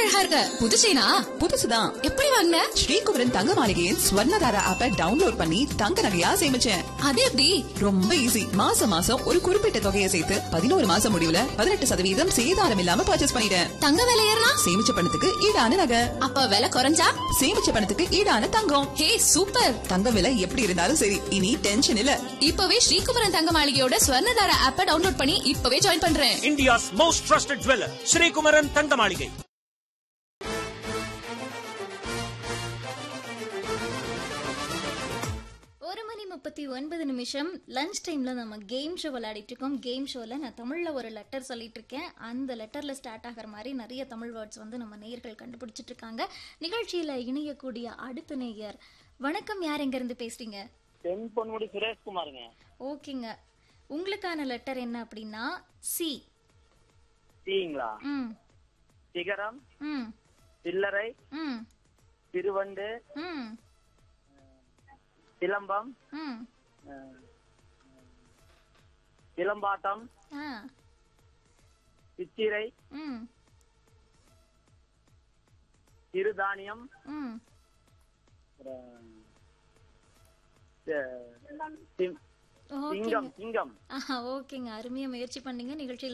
அழகா இருக்க புது செயினா புதுசுதான் எப்படி வாங்கின ஸ்ரீகுமரன் தங்க மாளிகையின் ஸ்வர்ணதாரா ஆப்பை டவுன்லோட் பண்ணி தங்க நகையா சேமிச்சேன் அது எப்படி ரொம்ப ஈஸி மாசம் மாசம் ஒரு குறிப்பிட்ட தொகையை சேர்த்து பதினோரு மாசம் முடிவுல பதினெட்டு சதவீதம் சேதாரம் இல்லாம பர்ச்சேஸ் பண்ணிட்டேன் தங்க விலை ஏறினா சேமிச்ச பணத்துக்கு ஈடான நகை அப்ப விலை குறைஞ்சா சேமிச்ச பணத்துக்கு ஈடான தங்கம் ஹே சூப்பர் தங்க விலை எப்படி இருந்தாலும் சரி இனி டென்ஷன் இல்ல இப்பவே ஸ்ரீகுமரன் தங்க மாளிகையோட ஸ்வர்ணதார ஆப்ப டவுன்லோட் பண்ணி இப்பவே ஜாயின் பண்றேன் India's most trusted jeweler, Sri Kumaran Tangamalige. ஒரு மணி முப்பத்தி ஒன்பது நிமிஷம் லஞ்ச் டைம்ல நம்ம கேம் ஷோ விளையாடிட்டு இருக்கோம் கேம் ஷோல நான் தமிழ்ல ஒரு லெட்டர் சொல்லிட்டு இருக்கேன் அந்த லெட்டர்ல ஸ்டார்ட் ஆகிற மாதிரி நிறைய தமிழ் வேர்ட்ஸ் வந்து நம்ம நேயர்கள் கண்டுபிடிச்சிட்டு இருக்காங்க நிகழ்ச்சியில இணையக்கூடிய அடுத்த நேயர் வணக்கம் யார் எங்க இருந்து பேசுறீங்க தென் பொன்முடி சுரேஷ்குமாருங்க ஓகேங்க உங்களுக்கான லெட்டர் என்ன அப்படின்னா சி டீங்களா ம் சிகரம் ம் சில்லறை ம் திருவண்டு ம் சிலம்பம் ம் அஹ், சிலம்பாட்டம் ஆ சித்திரை ம் சிறுதானியம் ம் அப்புறம், அஹ், சிம்- ஓகேங்க சிங்கம் சிங்கம் ஆஹா ஓகேங்க அருமையா முயற்சி பண்ணீங்க நிகழ்ச்சியில